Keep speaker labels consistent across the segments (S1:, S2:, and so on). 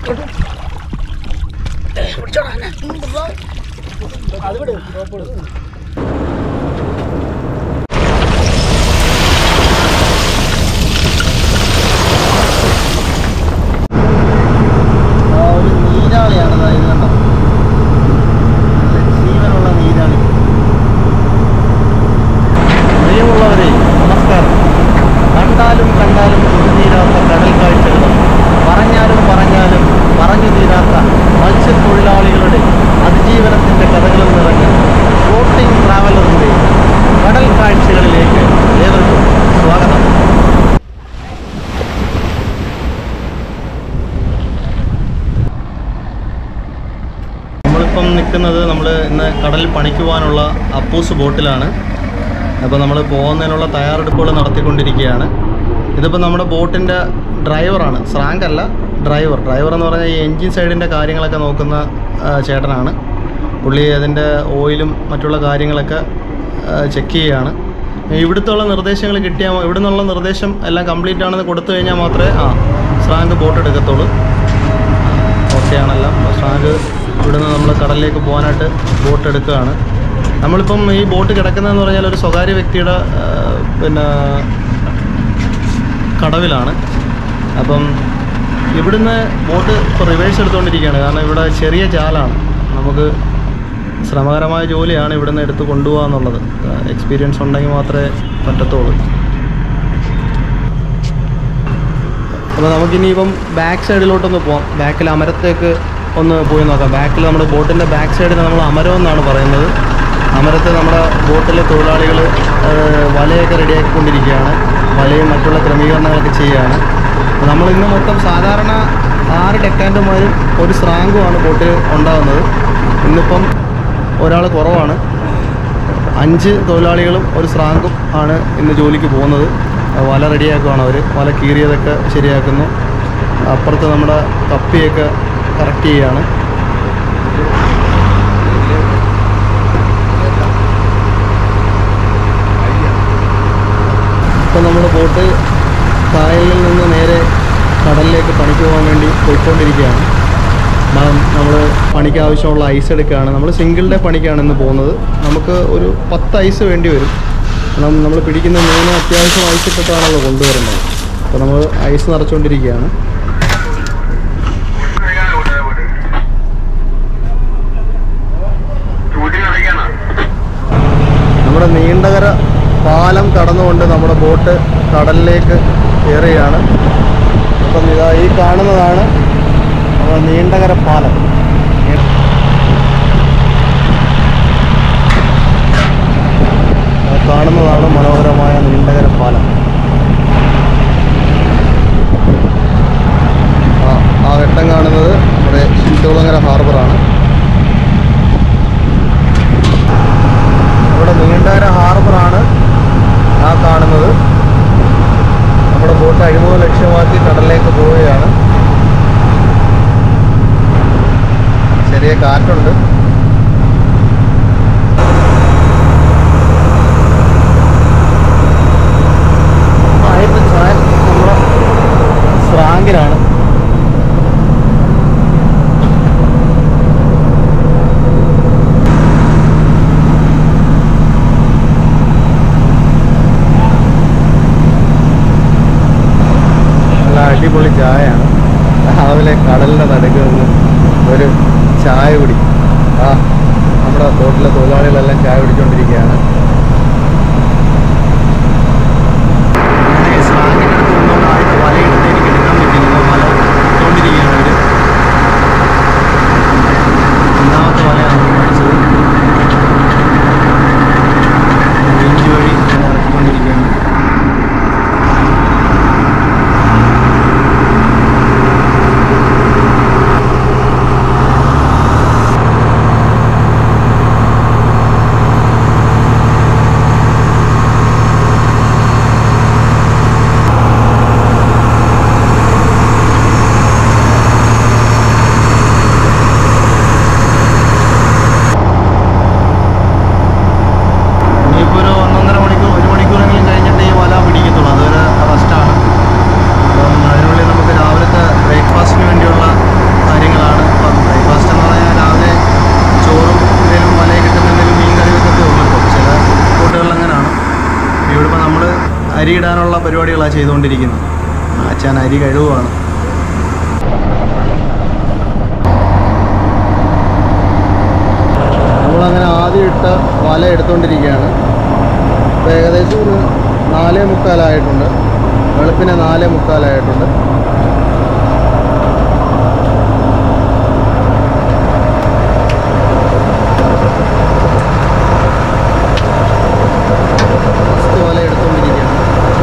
S1: ആ ഒരു നീരാളിയാണ് ദാ ഇത് കണ്ടോ നല്ല ജീവനുള്ള നീരാളി പ്രിയമുള്ളവരെ നമസ്കാരം കണ്ടാലും കണ്ടാലും തീരാത്ത കടൽ കാഴ്ചകളും പറഞ്ഞാലും പറഞ്ഞാലും പറഞ്ഞു തീരാത്ത മത്സ്യത്തൊഴിലാളികളുടെ അതിജീവനത്തിൻ്റെ കഥകളും നിറഞ്ഞ ബോട്ടിംഗ് ട്രാവലറിൻ്റെ കടൽ കാഴ്ചകളിലേക്ക് ഏവർക്കും സ്വാഗതം നമ്മളിപ്പം നിൽക്കുന്നത് നമ്മൾ ഇന്ന് കടലിൽ പണിക്ക് പോകാനുള്ള അപ്പൂസ് ബോട്ടിലാണ് അപ്പോൾ നമ്മൾ പോകുന്നതിനുള്ള തയ്യാറെടുപ്പുകൾ നടത്തിക്കൊണ്ടിരിക്കുകയാണ് ഇതിപ്പോൾ നമ്മുടെ ബോട്ടിൻ്റെ ഡ്രൈവറാണ് സ്രാങ്ക് അല്ല ഡ്രൈവർ ഡ്രൈവർ എന്ന് പറഞ്ഞാൽ ഈ എൻജിൻ സൈഡിൻ്റെ കാര്യങ്ങളൊക്കെ നോക്കുന്ന ആ, ചേട്ടനാണ് പുള്ളി അതിൻ്റെ ഓയിലും മറ്റുള്ള കാര്യങ്ങളൊക്കെ ചെക്ക് ചെയ്യുകയാണ് ഇവിടുത്തുള്ള നിർദ്ദേശങ്ങൾ കിട്ടിയാൽ ഇവിടെ നിന്നുള്ള നിർദ്ദേശം എല്ലാം കംപ്ലീറ്റ് ആണെന്ന് കൊടുത്തു കഴിഞ്ഞാൽ മാത്രമേ ആ സ്രാങ്ക് ബോട്ട് എടുക്കത്തുള്ളൂ ഓക്കെ ആണെല്ലാം സ്രാങ്ക് ഇവിടുന്ന് നമ്മൾ കടലിലേക്ക് പോകാനായിട്ട് ബോട്ട് എടുക്കുകയാണ് നമ്മളിപ്പം ഈ ബോട്ട് കിടക്കുന്നതെന്ന് പറഞ്ഞാൽ ഒരു സ്വകാര്യ വ്യക്തിയുടെ ആ, പിന്നെ കടവിലാണ് അപ്പം ഇവിടുന്ന് ബോട്ട് ഇപ്പോൾ റിവേഴ്സ് എടുത്തുകൊണ്ടിരിക്കുകയാണ് കാരണം ഇവിടെ ചെറിയ ചാലാണ് നമുക്ക് ശ്രമകരമായ ജോലിയാണ് ഇവിടുന്ന് എടുത്ത് കൊണ്ടുപോകുക എന്നുള്ളത് എക്സ്പീരിയൻസ് ഉണ്ടെങ്കിൽ മാത്രമേ പറ്റത്തുള്ളൂ അപ്പോൾ നമുക്കിനി ഇപ്പം ബാക്ക് സൈഡിലോട്ടൊന്ന് പോകാം ബാക്കിൽ അമരത്തേക്ക് ഒന്ന് പോയി നോക്കാം ബാക്കിൽ നമ്മുടെ ബോട്ടിൻ്റെ ബാക്ക് സൈഡിൽ നമ്മൾ അമരം എന്നാണ് പറയുന്നത് അമരത്ത് നമ്മുടെ ബോട്ടിലെ തൊഴിലാളികൾ വലയൊക്കെ റെഡിയാക്കിക്കൊണ്ടിരിക്കുകയാണ് വലയും മറ്റുള്ള ക്രമീകരണങ്ങളൊക്കെ ചെയ്യുകയാണ് അപ്പോൾ നമ്മൾ ഇന്ന് മൊത്തം സാധാരണ ആറ് ഡെക്കാൻഡുമാരും ഒരു സ്രാങ്കുമാണ് ബോട്ടിൽ ഉണ്ടാകുന്നത് ഇന്നിപ്പം ഒരാൾ കുറവാണ് അഞ്ച് തൊഴിലാളികളും ഒരു സ്രാങ്കും ആണ് ഇന്ന് ജോലിക്ക് പോകുന്നത് ആ വല റെഡിയാക്കുവാണ് അവർ വല കീറിയതൊക്കെ ശരിയാക്കുന്നു അപ്പുറത്ത് നമ്മുടെ കപ്പിയൊക്കെ കറക്റ്റ് ചെയ്യുകയാണ് ഇപ്പം നമ്മുടെ ബോട്ട് കായലിൽ നിന്ന് നേരെ കടലിലേക്ക് പണിക്ക് പോകാൻ വേണ്ടി പോയിക്കൊണ്ടിരിക്കുകയാണ് നമ്മൾ പണിക്ക് ആവശ്യമുള്ള ഐസ് എടുക്കുകയാണ് നമ്മൾ സിംഗിൾ ഡേ പണിക്കാണ് ഇന്ന് പോകുന്നത് നമുക്ക് ഒരു പത്ത് ഐസ് വേണ്ടി വരും കാരണം നമ്മൾ പിടിക്കുന്ന മീൻ അത്യാവശ്യം ഐസ് ഇട്ടിട്ടാണല്ലോ കൊണ്ടുവരുന്നത് അപ്പോൾ നമ്മൾ ഐസ് നിറച്ചുകൊണ്ടിരിക്കുകയാണ് നമ്മുടെ നീണ്ടകര പാലം കടന്നുകൊണ്ട് നമ്മുടെ ബോട്ട് കടലിലേക്ക് കയറുകയാണ് അപ്പം ഇതാ ഈ കാണുന്നതാണ് നമ്മുടെ നീണ്ടകര പാലം ആ കാണുന്നതാണ് മനോഹരമായ നീണ്ടകര പാലം ആ ആ വെട്ടം കാണുന്നത് നമ്മുടെ ശിവകുളങ്ങര ഹാർബറാണ് ഇവിടെ നീണ്ടകര ഹാർബറാണ് ആ കാണുന്നത് നമ്മുടെ ബോട്ട് അഴിമൂന്ന് ലക്ഷ്യമാക്കി കടലിലേക്ക് പോവുകയാണ് ചെറിയ കാറ്റുണ്ട് ആയിട്ട് ചായ നമ്മുടെ സ്രാങ്കിലാണ് നല്ല അടിപൊളി ചായയാണ് രാവിലെ കടലിൻ്റെ നടുക്ക് നിന്ന് ഒരു ചായ കുടി ആ നമ്മുടെ ബോട്ടിലെ തൊഴിലാളികളെല്ലാം ചായ കുടിച്ചുകൊണ്ടിരിക്കുകയാണ് ഒന്നാമത്തെ വലയാണ് നമ്മൾ മേടിച്ചത് ബെഞ്ച് വഴി ഇങ്ങനെ ഇറക്കിക്കൊണ്ടിരിക്കുകയാണ് പരിപാടികളാണ് ചെയ്തുകൊണ്ടിരിക്കുന്നത് ആച്ചാൻ അരി കഴിവുമാണ് നമ്മളങ്ങനെ ആദ്യം ഇട്ട വല എടുത്തുകൊണ്ടിരിക്കുകയാണ് ഇപ്പോൾ ഏകദേശം ഒരു നാലേ മുക്കാലായിട്ടുണ്ട് വെളുപ്പിനെ നാലേ മുക്കാലായിട്ടുണ്ട് ഫസ്റ്റ് വല എടുത്തുകൊണ്ടിരിക്കുകയാണ്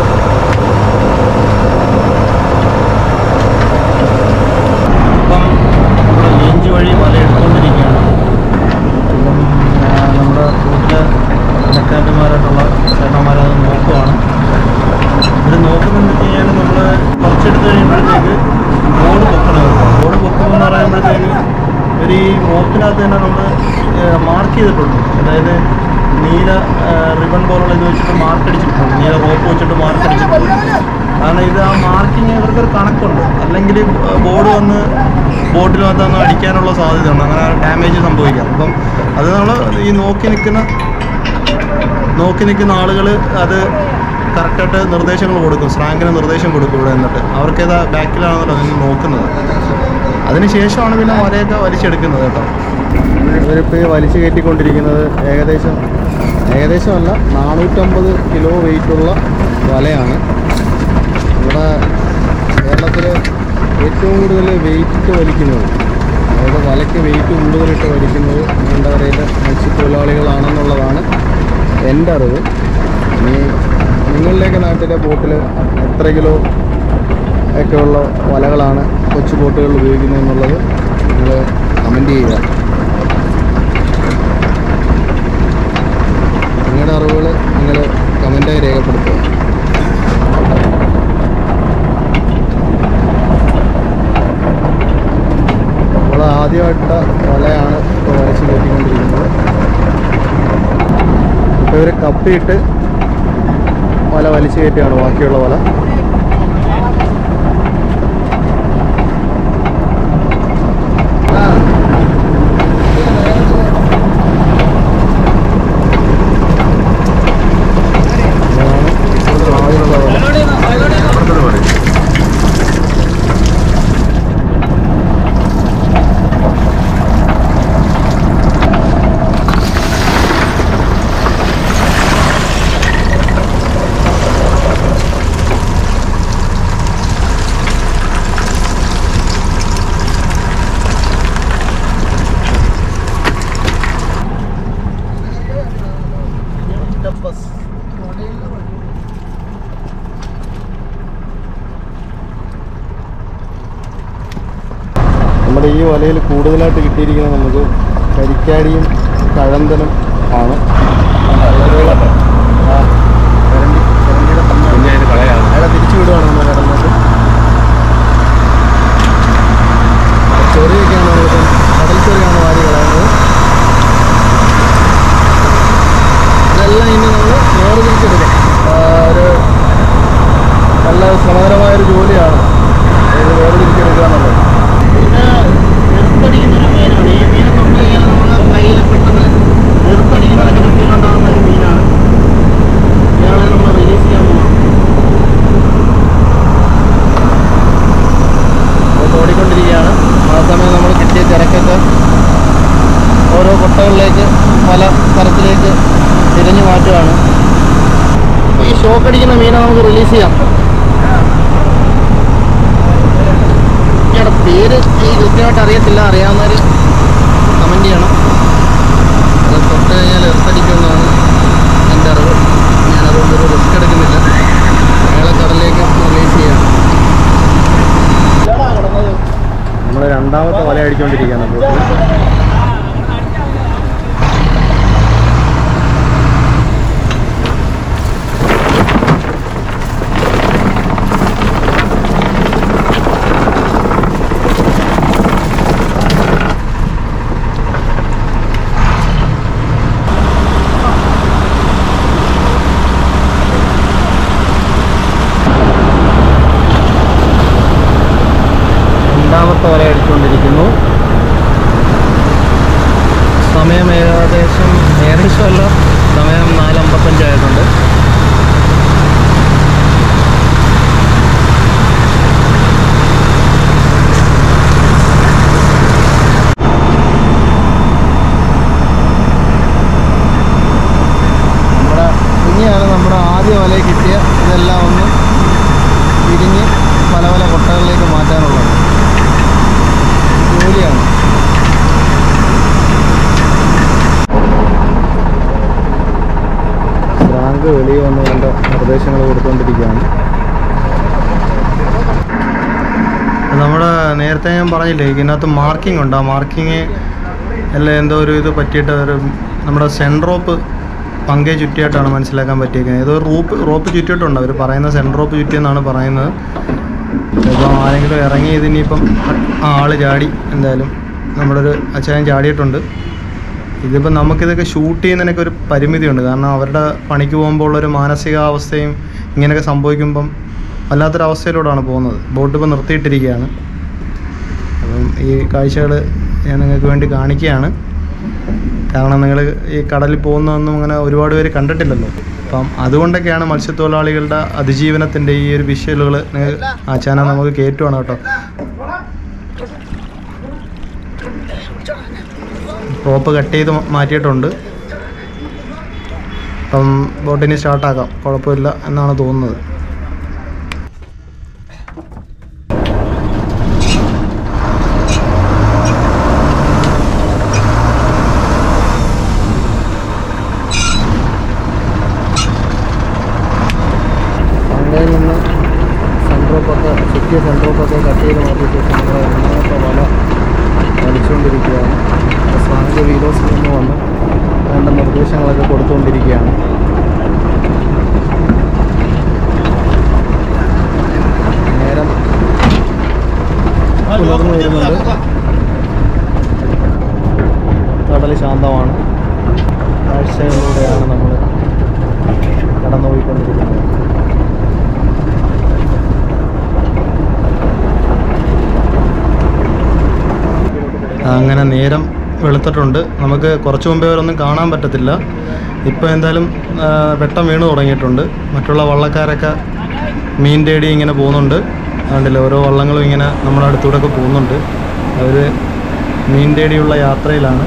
S1: ഇപ്പം നമ്മൾ ലേഞ്ച് വഴി വല എടുത്തുകൊണ്ടിരിക്കുകയാണ് ഇപ്പം ആ, നമ്മുടെ വീട്ടിലെ ഇടക്കാരന്മാരായിട്ടുള്ള ചേട്ടന്മാരത് നോക്കുവാണ് ഇവർ നോക്കുന്നതെന്ന് വെച്ച് കഴിഞ്ഞാൽ നമ്മൾ കുറച്ചെടുത്ത് കഴിയുമ്പോഴത്തേക്ക് ബോർഡ് പൊക്കണം ബോർഡ് പൊക്കുമ്പോൾ എന്ന് പറയുമ്പോഴത്തേക്ക് ഒരു ഈ മോപ്പിനകത്ത് തന്നെ നമ്മൾ മാർക്ക് ചെയ്തിട്ടുണ്ട് അതായത് നീല റിബൺ പോലുള്ള ഇത് വെച്ചിട്ട് മാർക്ക് അടിച്ചിട്ടുണ്ട് നീല റോപ്പ് വെച്ചിട്ട് മാർക്ക് അടിച്ചിട്ടുണ്ട് കാരണം ഇത് ആ മാർക്കിങ് ഇവർക്കൊരു കണക്കുണ്ട് അല്ലെങ്കിൽ ബോർഡ് വന്ന് ബോട്ടിനകത്ത് നിന്ന് അടിക്കാനുള്ള സാധ്യതയുണ്ട് അങ്ങനെ ഡാമേജ് സംഭവിക്കാം അപ്പം അത് നമ്മൾ ഈ നോക്കി നിൽക്കുന്ന നോക്കി നിൽക്കുന്ന ആളുകൾ അത് കറക്റ്റായിട്ട് നിർദ്ദേശങ്ങൾ കൊടുക്കും സ്രാങ്കിന് നിർദ്ദേശം കൊടുക്കും ഇവിടെ നിന്നിട്ട് അവർക്ക് ഏതാ ബാക്കിലാണെന്നല്ലോ നിന്ന് നോക്കുന്നത് അതിനുശേഷമാണ് പിന്നെ വലയൊക്കെ വലിച്ചെടുക്കുന്നത് കേട്ടോ ഇവരിപ്പോൾ ഈ വലിച്ചു കയറ്റിക്കൊണ്ടിരിക്കുന്നത് ഏകദേശം ഏകദേശമല്ല നാനൂറ്റമ്പത് കിലോ വെയിറ്റുള്ള വലയാണ് ഇവിടെ കേരളത്തിൽ ഏറ്റവും കൂടുതൽ വെയിറ്റ് വലിക്കുന്നത് അതായത് വലയ്ക്ക് വെയിറ്റ് കൂടുതലിട്ട് വലിക്കുന്നത് നീണ്ടകരയിലെ മത്സ്യത്തൊഴിലാളികളാണെന്നുള്ളതാണ് എൻ്റെ അറിവ് ഇനി നിങ്ങളുടെയൊക്കെ നാട്ടിലെ ബോട്ടിൽ എത്ര കിലോ ഒക്കെയുള്ള വലകളാണ് കൊച്ചു ബോട്ടുകളിൽ ഉപയോഗിക്കുന്നത് എന്നുള്ളത് നിങ്ങൾ കമൻറ്റ് ചെയ്യുക നിങ്ങളുടെ അറിവുകൾ നിങ്ങൾ കമൻറ്റായി രേഖപ്പെടുത്തുക നമ്മൾ ആദ്യമായിട്ട് വലയാണ് ഇപ്പോൾ വരച്ച് കയറ്റിക്കൊണ്ടിരിക്കുന്നത് ഇപ്പോൾ ഇവർ കപ്പിയിട്ട് വല വലിച്ചു കയറ്റുകയാണ് ബാക്കിയുള്ള വല ഇതാണ് ആദ്യമുള്ള വല നമ്മുടെ ഈ വലയിൽ കൂടുതലായിട്ട് കിട്ടിയിരിക്കുന്നത് നമുക്ക് കരിക്കാടിയും കഴന്തനും ആണ് ആ, കരണ്ടി- കരണ്ടിയുടെ കണ്ണ്. അയാളെ തിരിച്ചു വിടുവാണ് നമ്മൾ കിടന്നത് ചൊറിയൊക്കെയാണ് നമ്മളിപ്പം കടൽ ചൊറിയാണ് വാരി കളയുന്നത് ഇതെല്ലാം ഇനി നമ്മൾ വേർതിരിച്ചെടുക്കാം ആ, ഒരു നല്ല ശ്രമകരമായൊരു ജോലിയാണ് ഇത് വേർതിരിച്ചെടുക്കുക എന്നുള്ളത് ഇത് വീർപ്പടിക്കുന്ന ഒരു മീനാണ് ഈ മീനെ തൊട്ട് കഴിഞ്ഞാൽ നമ്മുടെ കയ്യിൽ പെട്ടെന്ന് വീർപ്പടിക്കുന്ന ഒരു കൃത്യമുണ്ടാകുന്ന ഒരു മീനാണ് ഇയാളെ നമ്മൾ റിലീസ് ചെയ്യാൻ പോകണം അപ്പോൾ ഓടിക്കൊണ്ടിരിക്കുകയാണ് ആ സമയം നമ്മൾ കിട്ടിയ തിരക്കൊക്കെ ഓരോ കൊട്ടകളിലേക്ക് പല തരത്തിലേക്ക് തിരിഞ്ഞു മാറ്റുകയാണ് അപ്പോൾ ഈ ഷോക്ക് അടിക്കുന്ന മീനെ നമുക്ക് റിലീസ് ചെയ്യാം ഇയാളുടെ പേര് ഈ കൃത്യമായിട്ട് അറിയത്തില്ല അറിയാവുന്നവർ കമൻറ്റ് ചെയ്യണം അത് തൊട്ട് കഴിഞ്ഞാൽ എർത്തടിക്കുമെന്നാണ് എൻ്റെ അറിവ് ഞാനതുകൊണ്ട് ഒരു റിസ്ക് എടുക്കുന്നില്ല അയാളെ കടലിലേക്ക് റിലീസ് ചെയ്യാം നമ്മൾ രണ്ടാമത്തെ വല അടിച്ചുകൊണ്ടിരിക്കുകയാണ് ബോട്ടിൽ രണ്ടാമത്തെ വല അടിച്ചുകൊണ്ടിരിക്കുന്നു സമയം ഏകദേശം ഏകദേശമല്ല സമയം നാലമ്പത്തഞ്ചായിട്ടുണ്ട് നിർദ്ദേശങ്ങൾ കൊടുത്തുകൊണ്ടിരിക്കുകയാണ് നമ്മുടെ നേരത്തെ ഞാൻ പറഞ്ഞില്ലേ ഇതിനകത്ത് മാർക്കിംഗ് ഉണ്ട് ആ മാർക്കിങ് എല്ലാം എന്തോ ഒരു ഇത് പറ്റിയിട്ട് ഒരു നമ്മുടെ സെൻട്രോപ്പ് പങ്കെ ചുറ്റിയായിട്ടാണ് മനസ്സിലാക്കാൻ പറ്റിയിരിക്കുന്നത് ഏതോ റൂപ്പ് റോപ്പ് ചുറ്റിയിട്ടുണ്ട് അവർ പറയുന്ന സെൻട്രോപ്പ് ചുറ്റിയെന്നാണ് പറയുന്നത് ഇപ്പോൾ ആരെങ്കിലും ഇറങ്ങി ഇതിനിപ്പം ആ ആള് ചാടി എന്തായാലും നമ്മുടെ ഒരു അച്ചായൻ ചാടിയിട്ടുണ്ട് ഇതിപ്പോൾ നമുക്കിതൊക്കെ ഷൂട്ട് ചെയ്യുന്നതിനൊക്കെ ഒരു പരിമിതിയുണ്ട് കാരണം അവരുടെ പണിക്ക് പോകുമ്പോൾ ഉള്ളൊരു മാനസികാവസ്ഥയും ഇങ്ങനെയൊക്കെ സംഭവിക്കുമ്പം വല്ലാത്തൊരവസ്ഥയിലൂടെയാണ് പോകുന്നത് ബോട്ട് ഇപ്പോൾ നിർത്തിയിട്ടിരിക്കുകയാണ് അപ്പം ഈ കാഴ്ചകൾ ഞാൻ നിങ്ങൾക്ക് വേണ്ടി കാണിക്കുകയാണ് കാരണം നിങ്ങൾ ഈ കടലിൽ പോകുന്നതൊന്നും അങ്ങനെ ഒരുപാട് പേര് കണ്ടിട്ടില്ലല്ലോ അപ്പം അതുകൊണ്ടൊക്കെയാണ് മത്സ്യത്തൊഴിലാളികളുടെ അതിജീവനത്തിൻ്റെ ഈ ഒരു വിഷ്വലുകൾ നിങ്ങൾ ആ ചാനൽ നമുക്ക് കയറ്റുവാണ് കേട്ടോ റോപ്പ് കട്ട് ചെയ്ത് മാറ്റിയിട്ടുണ്ട് അപ്പം ബോട്ടിന് സ്റ്റാർട്ടാക്കാം കുഴപ്പമില്ല എന്നാണ് തോന്നുന്നത് പങ്കയിൽ നിന്ന് സെൻട്രോപ്പൊക്കെ ചുറ്റിയ സെൻട്രോപ്പൊക്കെ കട്ട് ചെയ്ത് മാറ്റിയ ശേഷം നമ്മൾ രണ്ടാമത്തെ വല വലിച്ചുകൊണ്ടിരിക്കുകയാണ് സ്വാമിക വീലോസിൽ നിന്ന് വന്ന് വേണ്ട നിർദ്ദേശങ്ങളൊക്കെ കൊടുത്തുകൊണ്ടിരിക്കുകയാണ് നേരം പുലർന്നു വരുന്നുണ്ട് കടൽ ശാന്തമാണ് കാഴ്ചകളിലൂടെയാണ് നമ്മൾ കടന്നുപോയിക്കൊണ്ടിരിക്കുന്നത് അങ്ങനെ നേരം വെളുത്തിട്ടുണ്ട് നമുക്ക് കുറച്ച് മുമ്പേ വരൊന്നും കാണാൻ പറ്റത്തില്ല ഇപ്പോൾ എന്തായാലും ആ, വെട്ടം വീണ് തുടങ്ങിയിട്ടുണ്ട് മറ്റുള്ള വള്ളക്കാരൊക്കെ മീൻ തേടി ഇങ്ങനെ പോകുന്നുണ്ട് അതുകൊണ്ടില്ല ഓരോ വള്ളങ്ങളും ഇങ്ങനെ നമ്മുടെ അടുത്തൂടെ ഒക്കെ പോകുന്നുണ്ട് അവർ മീൻ തേടിയുള്ള യാത്രയിലാണ്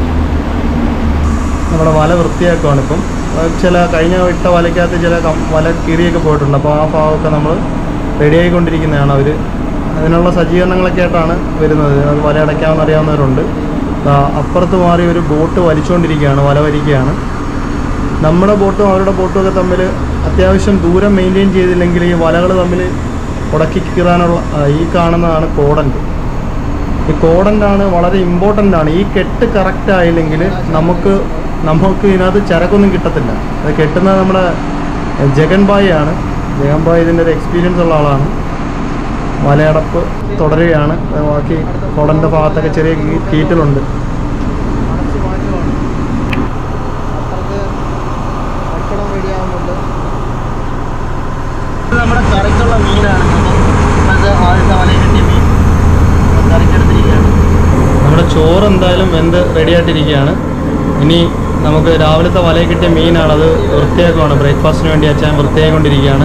S1: നമ്മുടെ വല വൃത്തിയാക്കുവാണ് ഇപ്പം അത് ചില കഴിഞ്ഞ ഇട്ട വലയ്ക്കകത്ത് ചില കം- വല കീറിയൊക്കെ പോയിട്ടുണ്ട് അപ്പോൾ ആ ഭാഗമൊക്കെ നമ്മൾ റെഡിയായിക്കൊണ്ടിരിക്കുന്നതാണ് അവർ അതിനുള്ള സജ്ജീകരണങ്ങളൊക്കെ ആയിട്ടാണ് വരുന്നത് അത് വല അടയ്ക്കാമെന്ന് അറിയാവുന്നവരുണ്ട് ദാ അപ്പുറത്ത് മാറി ഒരു ബോട്ട് വലിച്ചുകൊണ്ടിരിക്കുകയാണ് വല വലിക്കുകയാണ് നമ്മുടെ ബോട്ടും അവരുടെ ബോട്ടും ഒക്കെ തമ്മിൽ അത്യാവശ്യം ദൂരം മെയിൻറ്റെയിൻ ചെയ്തില്ലെങ്കിൽ ഈ വലകൾ തമ്മിൽ ഉടക്കി കീറാനുള്ള ആ, ഈ കാണുന്നതാണ് കോടൻ്റ് ഈ കോഡൻ്റാണ് വളരെ ഇമ്പോർട്ടൻ്റ് ആണ് ഈ കെട്ട് കറക്റ്റ് ആയില്ലെങ്കിൽ നമുക്ക് നമുക്ക് ഇതിനകത്ത് ചരക്കൊന്നും കിട്ടത്തില്ല അത് കെട്ടുന്നത് നമ്മുടെ ജഗൻ ബായി ആണ് ജഗൻ ബായി ഇതിൻ്റെ ഒരു എക്സ്പീരിയൻസ് ഉള്ള ആളാണ് വലയടപ്പ് തുടരുകയാണ് അത് ബാക്കി കോടൻ്റെ ഭാഗത്തൊക്കെ ചെറിയ കീ- കീറ്റലുണ്ട് നമ്മുടെ കറിക്കുള്ള മീനാണ് അത് ആദ്യത്തെ വലയിൽ കിട്ടിയ മീൻ കറിക്കെടുത്തിരിക്കുകയാണ് നമ്മുടെ ചോറ് എന്തായാലും വെന്ത് റെഡി ആയിട്ടിരിക്കുകയാണ് ഇനി നമുക്ക് രാവിലത്തെ വലയിൽ കിട്ടിയ മീനാണ് അത് വൃത്തിയാക്കുവാണ് ബ്രേക്ക്ഫാസ്റ്റിന് വേണ്ടി അച്ഛൻ വൃത്തിയായിക്കൊണ്ടിരിക്കുകയാണ്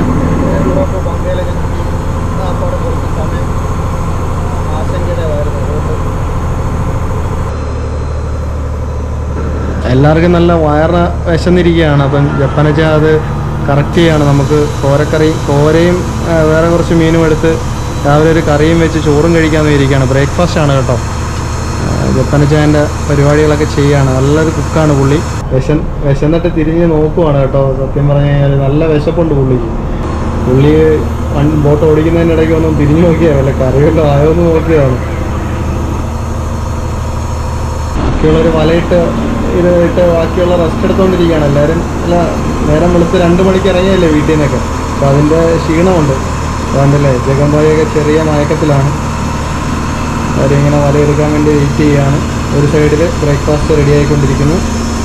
S1: എല്ലാവർക്കും നല്ല വയറിന് വിശന്നിരിക്കുകയാണ് അപ്പം ജപ്പാനച്ച അത് കറക്റ്റ് ചെയ്യാണ് നമുക്ക് കോരക്കറി കോരയും ആ, വേറെ കുറച്ച് മീനും എടുത്ത് രാവിലെ ഒരു കറിയും വെച്ച് ചോറും കഴിക്കാമെന്ന് ഇരിക്കുകയാണ് ബ്രേക്ക്ഫാസ്റ്റ് ആണ് കേട്ടോ ജപ്പാനച്ചായൻ്റെ പരിപാടികളൊക്കെ ചെയ്യുകയാണ് നല്ലൊരു കുക്കാണ് പുള്ളി വിശൻ വിശന്നിട്ട് തിരിഞ്ഞ് നോക്കുവാണ് കേട്ടോ സത്യം പറഞ്ഞു കഴിഞ്ഞാൽ നല്ല വിശപ്പുണ്ട് പുള്ളിക്ക് പുള്ളി വൺ- ബോട്ട് ഓടിക്കുന്നതിൻ്റെ ഇടയ്ക്ക് ഒന്നും തിരിഞ്ഞു നോക്കിയാണ് വല്ല കറിവല്ലോ ആയോ എന്ന് നോക്കിയതാണ് ബാക്കിയുള്ളവർ വലയിട്ട് ഇത് ഇട്ട് ബാക്കിയുള്ള റെസ്റ്റ് എടുത്തുകൊണ്ടിരിക്കുകയാണ് എല്ലാവരും അല്ല നേരം വെളുത്ത് രണ്ട് മണിക്ക് ഇറങ്ങിയല്ലേ വീട്ടിൽ നിന്നൊക്കെ അപ്പോൾ അതിൻ്റെ ക്ഷീണമുണ്ട് അതുകൊണ്ടല്ലേ ജഗംബായൊക്കെ ചെറിയ മയക്കത്തിലാണ് അവരിങ്ങനെ വലയെടുക്കാൻ വേണ്ടി വെയിറ്റ് ചെയ്യുകയാണ് ഒരു സൈഡിൽ ബ്രേക്ക്ഫാസ്റ്റ് റെഡി ആയിക്കൊണ്ടിരിക്കുന്നു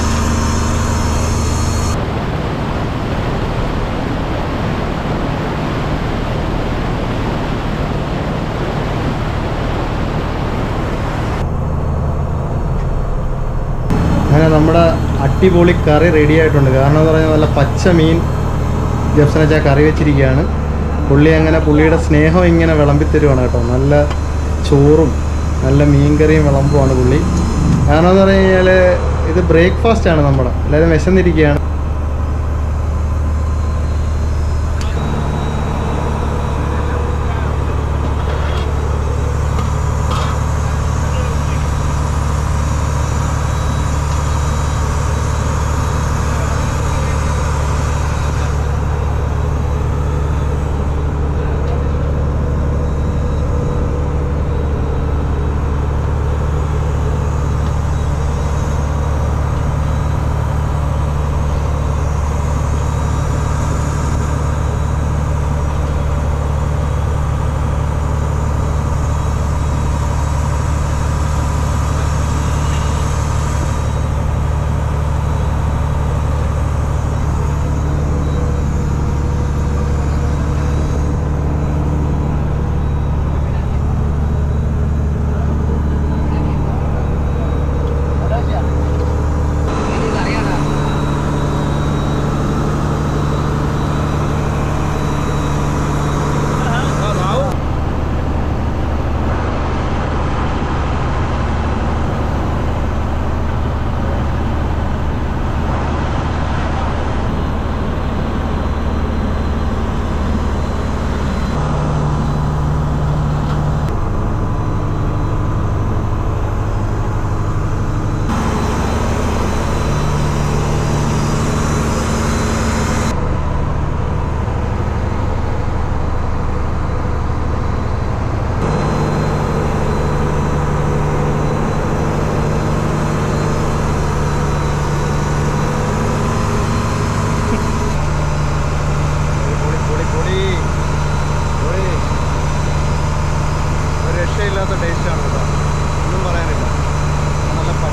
S1: അങ്ങനെ നമ്മുടെ അടിപൊളി കറി റെഡി ആയിട്ടുണ്ട് കാരണം എന്ന് പറഞ്ഞാൽ നല്ല പച്ച മീൻ ജപ്സനച്ച കറി വെച്ചിരിക്കുകയാണ് പുള്ളി അങ്ങനെ പുള്ളിയുടെ സ്നേഹം ഇങ്ങനെ വിളമ്പിത്തരുവാണ് കേട്ടോ നല്ല ചോറും നല്ല മീൻകറിയും വിളമ്പുവാണ് പുള്ളി കാരണം എന്ന് പറഞ്ഞു കഴിഞ്ഞാൽ ഇത് ബ്രേക്ക്ഫാസ്റ്റ് ആണ് നമ്മുടെ എല്ലാവരും വിശന്നിരിക്കുകയാണ്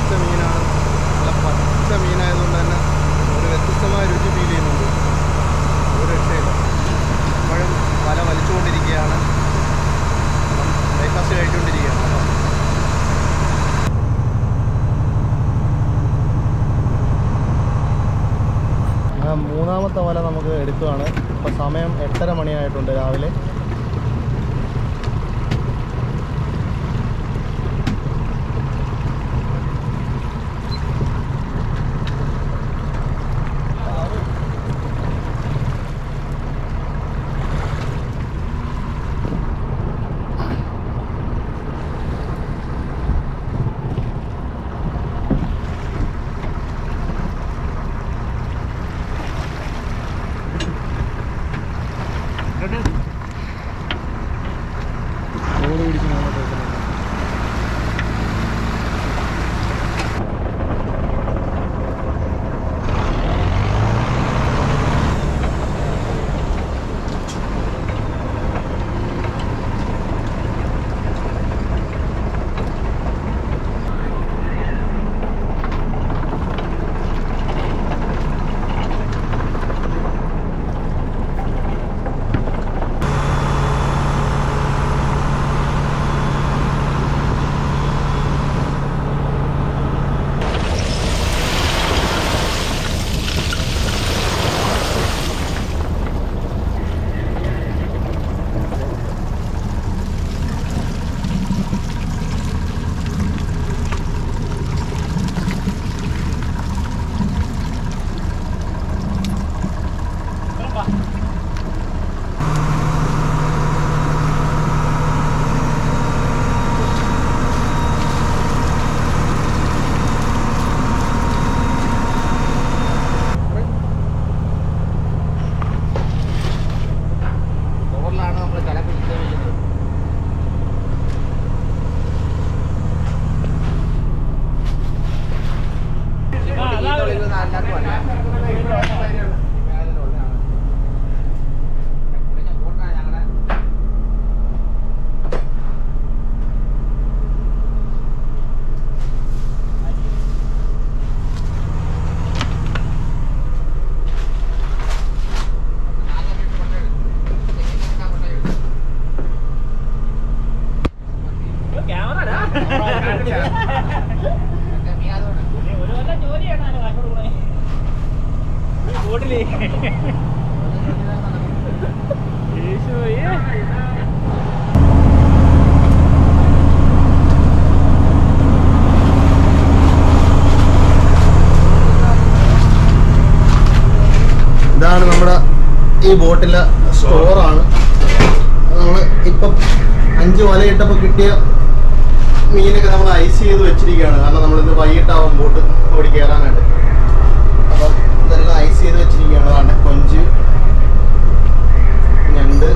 S1: പിടിച്ച മീനാണ് നല്ല പച്ച മീനായതുകൊണ്ട് തന്നെ ഒരു വ്യത്യസ്തമായ രുചി ഫീൽ ചെയ്യുന്നുണ്ട് ഒരു രക്ഷയില്ല ഇപ്പോഴും വല വലിച്ചുകൊണ്ടിരിക്കുകയാണ് ബ്രേക്ക്ഫാസ്റ്റ് കഴിച്ചുകൊണ്ടിരിക്കുകയാണ് കേട്ടോ ആ മൂന്നാമത്തെ വല നമുക്ക് എടുക്കുകയാണ് ഇപ്പോൾ സമയം എട്ടര മണിയായിട്ടുണ്ട് രാവിലെ ഓടി പിടിച്ച് മുന്നോട്ട് വെക്കുന്നുണ്ട്
S2: ചോറിലാണ് നമ്മൾ കലക്ക് നിക്ഷേപിക്കുന്നത്
S1: ഇതാണ് നമ്മുടെ ഈ ബോട്ടിലെ സ്റ്റോറാണ് നമ്മൾ ഇപ്പം അഞ്ച് വല ഇട്ടപ്പോൾ കിട്ടിയ മീനൊക്കെ നമ്മൾ ഐസ് ചെയ്ത് വെച്ചിരിക്കുകയാണ് കാരണം നമ്മളിത് വൈകിട്ടാവും ബോട്ട് ഓടി കയറാനായിട്ട് അപ്പം ഇതെല്ലാം ഐസ് ചെയ്ത് വെച്ചിരിക്കുകയാണ് അതാണ് കൊഞ്ച് ഞണ്ട്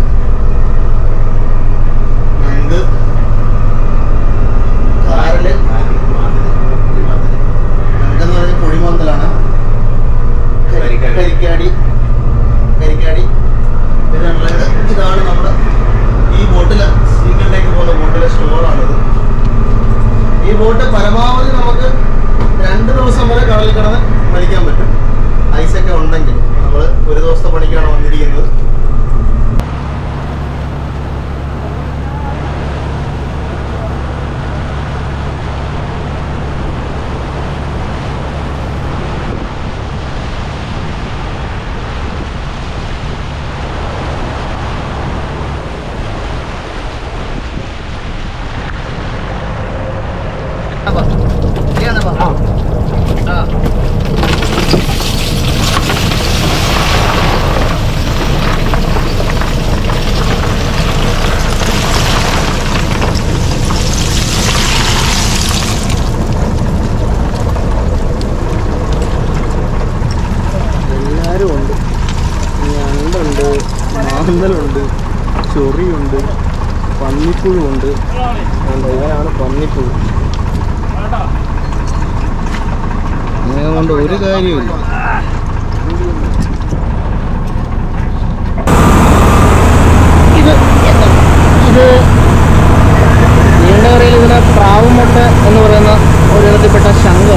S1: ഞണ്ട് കാരല് ഞണ്ടെന്ന് പറഞ്ഞാൽ കുഴിമന്തലാണ്
S2: കരിക്കാടി.
S1: കരിക്കാടി കരിക്കാടി പിന്നെ ഉള്ളത് ഇതാണ് നമ്മുടെ ഈ ബോട്ടില് സീക്കലിലേക്ക് പോകുന്ന ബോട്ടിലെ സ്റ്റോറാണിത് ഈ ബോട്ട് പരമാവധി നമുക്ക് രണ്ട് ദിവസം വരെ കടലിൽ കിടന്ന് മരിക്കാൻ പറ്റും ഐസൊക്കെ ഉണ്ടെങ്കിൽ നമ്മൾ ഒരു ദിവസത്തെ പണിക്കാണ് വന്നിരിക്കുന്നത് എല്ലാവരും ഉണ്ട് ഞണ്ടുണ്ട് മാന്തലുണ്ട് ചൊറിയുണ്ട് പന്നിപ്പുഴുണ്ട് ഉണ്ട്. ഇവനാണ് പന്നിപ്പുഴു ഇങ്ങനെ കൊണ്ട് ഒരു കാര്യമില്ല ഇത് ഇത് നീണ്ടകരയിൽ ഇതിനെ പ്രാവുമുട്ട എന്ന് പറയുന്ന ഒരിനത്തിൽപ്പെട്ട ശംഖ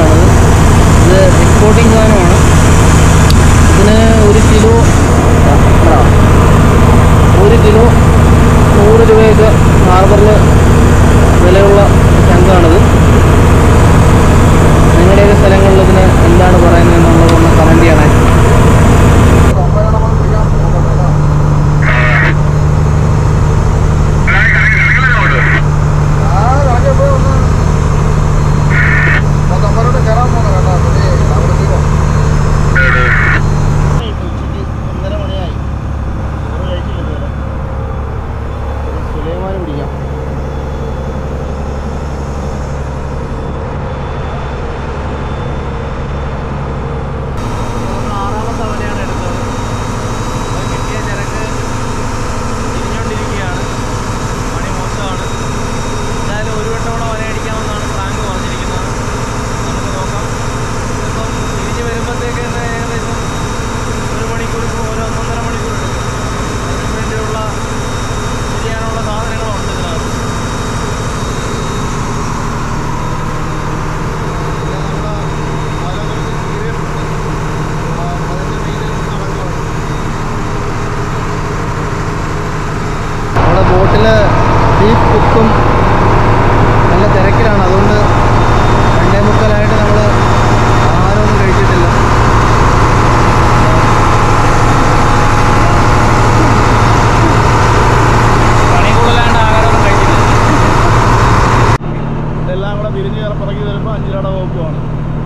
S3: തിരിഞ്ഞ് ഇറങ്ങി വരുമ്പോൾ അഞ്ചിലട വകുപ്പുമാണ്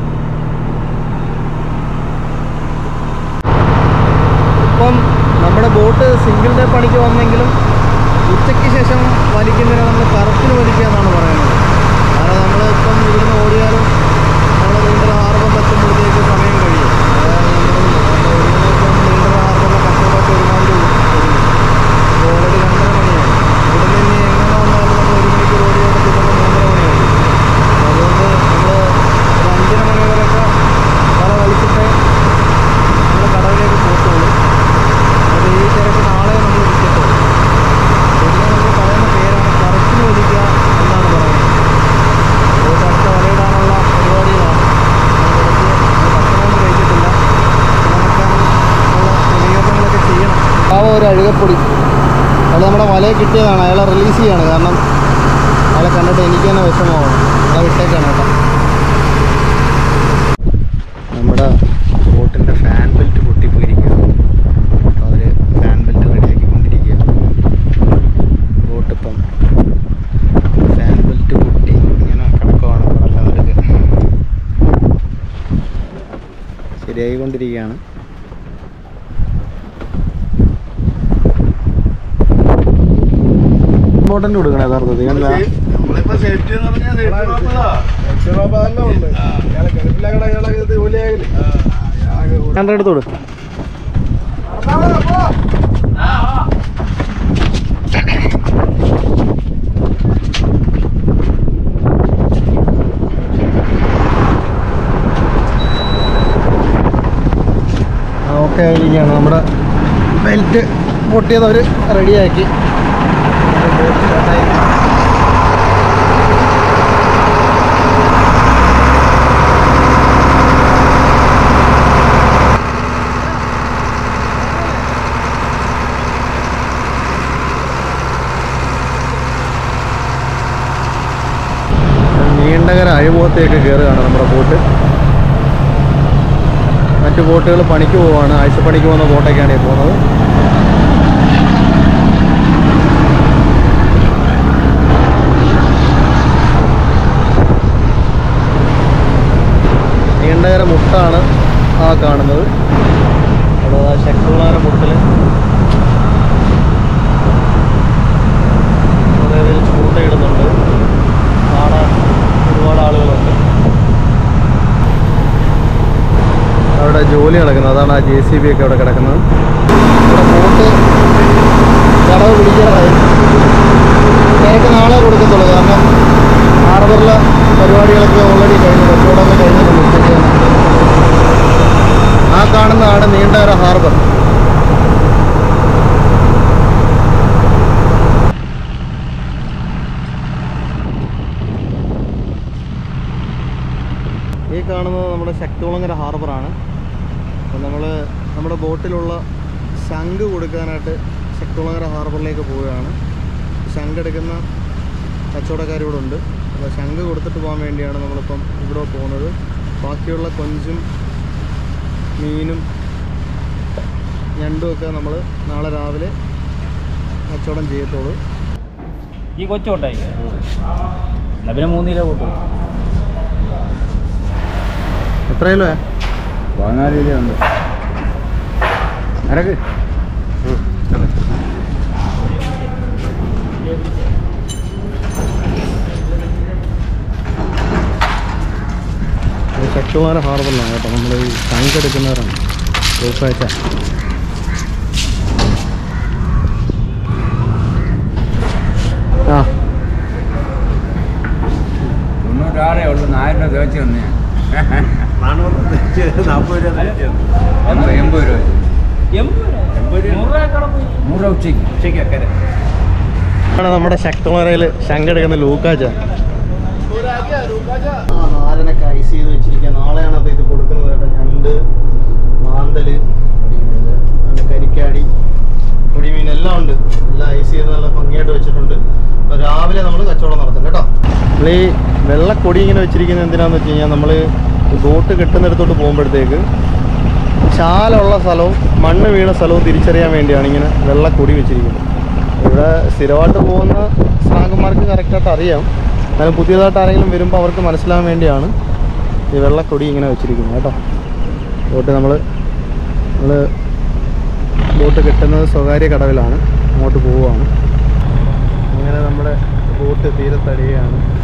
S1: ഇപ്പം നമ്മുടെ ബോട്ട് സിംഗിൾ ഡേ പണിക്ക് വന്നെങ്കിലും ഉച്ചയ്ക്ക് ശേഷം വലിക്കുന്നതിന് നമ്മൾ കറക്റ്റിന് വലിക്കുക എന്നാണ് പറയുന്നത് കാരണം നമ്മൾ ഇപ്പം ഇവിടുന്ന് ഓടിയാലും നമ്മൾ നീണ്ടർ ഹാർബറിൽ എത്തുമ്പോഴത്തേക്ക് സമയം കഴിയും അതായത് നമ്മൾ ഓടിയതിപ്പം നീണ്ടർ ഹാർബറിലെ കച്ചവടമൊക്കെ ഒരുമാതിരി ഇപ്പോൾ ഓൾറെഡി രണ്ടര മണിയായി ഇവിടുന്ന് ഇനി എങ്ങനെ വന്നാലും നമ്മൾ ഒരു മണിക്ക് ഓടി അവിടെ ചെല്ലുമ്പോൾ മൂന്നര മണിയായി അതുകൊണ്ട് നമ്മൾ ഒരു അഞ്ചര മണി വരെയൊക്കെ വല വലിച്ചിട്ട് നമ്മൾ കടവിലേക്ക് പോകത്തുള്ളൂ അത് ഈ തിരക്ക് നാളെ നമ്മൾ വിളിക്കത്തുള്ളൂ ഇതിനെ നമ്മൾ പറയുന്ന പേരാണ് കറക്റ്റിന് വലിക്കുക എന്നാണ് പറയുന്നത് ബോട്ട് അടുത്ത വലയിടാനുള്ള പരിപാടികളാണ് ഭക്ഷണമൊന്നും കഴിച്ചിട്ടില്ല നനയ്ക്കാനും ഉള്ള ക്രമീകരണങ്ങളൊക്കെ ചെയ്യണം ആ ഒരു അഴുകപ്പൊടി അത് നമ്മുടെ വലയെ കിട്ടിയതാണ് അയാളെ റിലീസ് ചെയ്യാണ് കാരണം അയാളെ കണ്ടിട്ട് എനിക്ക് തന്നെ വിഷമമാണ് അയാളെ വിട്ടേക്കാണ് കേട്ടോ നമ്മുടെ ബോട്ടിൻ്റെ ഫാൻ ബെൽറ്റ് പൊട്ടിപ്പോയിരിക്കുക അപ്പോൾ അവർ ഫാൻ ബെൽറ്റ് റെഡിയാക്കിക്കൊണ്ടിരിക്കുക ബോട്ടിപ്പം ഫാൻ ബെൽറ്റ് പൊട്ടി ഇങ്ങനെ കിടക്കുവാണ് കടലിനകത്ത് ശരിയായിക്കൊണ്ടിരിക്കുകയാണ് ഇമ്പോർട്ടൻ്റ് കൊടുക്കണം യഥാർത്ഥത്തിൽ എന്താ
S3: നമ്മളിപ്പോ സേഫ്റ്റി എന്ന് പറഞ്ഞാൽ സേഫ്റ്റി നോക്കാതാ ഉണ്ട് ഇയാളെ കിടപ്പിലാകട ഇയാളെ ഇത് ജോലിയാകില്ല
S1: രണ്ടെണ്ണം എടുത്ത് കൊടു ഓക്കെ ആയിരിക്കുകയാണ് നമ്മുടെ ബെൽറ്റ് പൊട്ടിയത് അവർ റെഡിയാക്കി നീണ്ടകര അഴിമുഖത്തേക്ക് കയറുകയാണ് നമ്മുടെ ബോട്ട് മറ്റു ബോട്ടുകൾ പണിക്ക് പോവാണ് ആഴ്ചപ്പണിക്ക് പോകുന്ന ബോട്ടൊക്കെയാണ് ഈ പോകുന്നത് നീണ്ടകര മുട്ടാണ് ആ കാണുന്നത് അവിടെ ആ ശക്തികുളാര മുട്ടിൽ അതായത് ചൂണ്ടയിടുന്നുണ്ട് കാണാൻ ഒരുപാട് ആളുകളുണ്ട് അവിടെ ജോലി നടക്കുന്നത് അതാണ് ആ ജെ സി ബി ഒക്കെ അവിടെ കിടക്കുന്നത് ഇവിടെ ബോട്ട് കടവ് പിടിക്കാറായി തിരക്ക് നാളെ കൊടുക്കത്തുള്ളൂ കാരണം ഹാർബറിലെ പരിപാടികളൊക്കെ ഓൾറെഡി കഴിഞ്ഞു കച്ചവടമൊക്കെ കഴിഞ്ഞിട്ടുണ്ട് ഉച്ചയ്ക്ക് തന്നെ. ആ കാണുന്നതാണ് നീണ്ടകര ഹാർബർ ഈ കാണുന്നത് നമ്മുടെ ശക്തികുളങ്ങര ഹാർബറാണ് അപ്പോൾ നമ്മൾ നമ്മുടെ ബോട്ടിലുള്ള ശംഖ് കൊടുക്കാനായിട്ട് ശക്തികുളങ്ങര ഹാർബറിലേക്ക് പോവുകയാണ് ശംഖ് എടുക്കുന്ന കച്ചവടക്കാർ ഇവിടെ ഉണ്ട് അപ്പോൾ ശംഖ് കൊടുത്തിട്ട് പോകാൻ വേണ്ടിയാണ് നമ്മളിപ്പം ഇവിടെ പോകുന്നത് ബാക്കിയുള്ള കൊഞ്ചും മീനും ഞണ്ടും ഒക്കെ നമ്മൾ നാളെ രാവിലെ കച്ചവടം ചെയ്യത്തുള്ളൂ
S2: ഈ കൊച്ചോട്ടായി എന്നാ പിന്നെ മൂന്ന് കിലോ കൂട്ടും
S1: എത്ര കിലോ
S2: പതിനാല് കിലോ ഉണ്ട് നിനക്ക്
S1: ശക്തികുമാര ഹാർബറിലാണ് കേട്ടോ നമ്മൾ ഈ ശംഖ് എടുക്കുന്നവരാണ് ചൊവ്വാഴ്ച ആ
S2: തൊണ്ണൂറ്റാറേ ഉള്ളൂ നാല് രൂപ തേച്ച് വന്നേ
S3: നാൽപ്പത് രൂപ
S2: എൺപത് എൺപത് രൂപ നൂറ് രൂപ ഉച്ചയ്ക്ക്
S3: ഉച്ചയ്ക്ക് അക്കരെ
S1: ആണ് നമ്മുടെ ശക്തികുമാരയിൽ ശംഖ് എടുക്കുന്ന ലൂക്കാച്ച ആ നാരനൊക്കെ ഐസ് ചെയ്ത് വെച്ചിരിക്കുക നാളെയാണ് അപ്പോൾ ഇത് കൊടുക്കുന്നത് കേട്ടോ ഞണ്ട് മാന്തല് അതുകൊണ്ട് കരിക്കാടി പൊടിമീൻ എല്ലാം ഉണ്ട് എല്ലാം ഐസ് ചെയ്ത് നല്ല ഭംഗിയായിട്ട് വെച്ചിട്ടുണ്ട് അപ്പോൾ രാവിലെ നമ്മൾ കച്ചവടം നടത്തും കേട്ടോ നമ്മൾ ഈ വെള്ളക്കൊടി ഇങ്ങനെ വെച്ചിരിക്കുന്നത് എന്തിനാന്ന് വെച്ച് കഴിഞ്ഞാൽ നമ്മൾ ബോട്ട് കെട്ടുന്നിടത്തോട്ട് പോകുമ്പോഴത്തേക്ക് ചാലുള്ള സ്ഥലവും മണ്ണ് വീണ സ്ഥലവും തിരിച്ചറിയാൻ വേണ്ടിയാണ് ഇങ്ങനെ വെള്ളക്കൊടി വെച്ചിരിക്കുന്നത് ഇവിടെ സ്ഥിരമായിട്ട് പോകുന്ന സ്രാങ്കന്മാർക്ക് കറക്റ്റായിട്ട് അറിയാം എന്നാലും പുതിയതായിട്ട് ആരെങ്കിലും വരുമ്പോൾ അവർക്ക് മനസ്സിലാകാൻ വേണ്ടിയാണ് ഈ വെള്ളക്കൊടി ഇങ്ങനെ വെച്ചിരിക്കുന്നത് കേട്ടോ ബോട്ട് നമ്മൾ നമ്മൾ ബോട്ട് കിട്ടുന്നത് സ്വകാര്യ കടവിലാണ് അങ്ങോട്ട് പോവുകയാണ് അങ്ങനെ നമ്മുടെ ബോട്ട് തീരത്തടിയുകയാണ്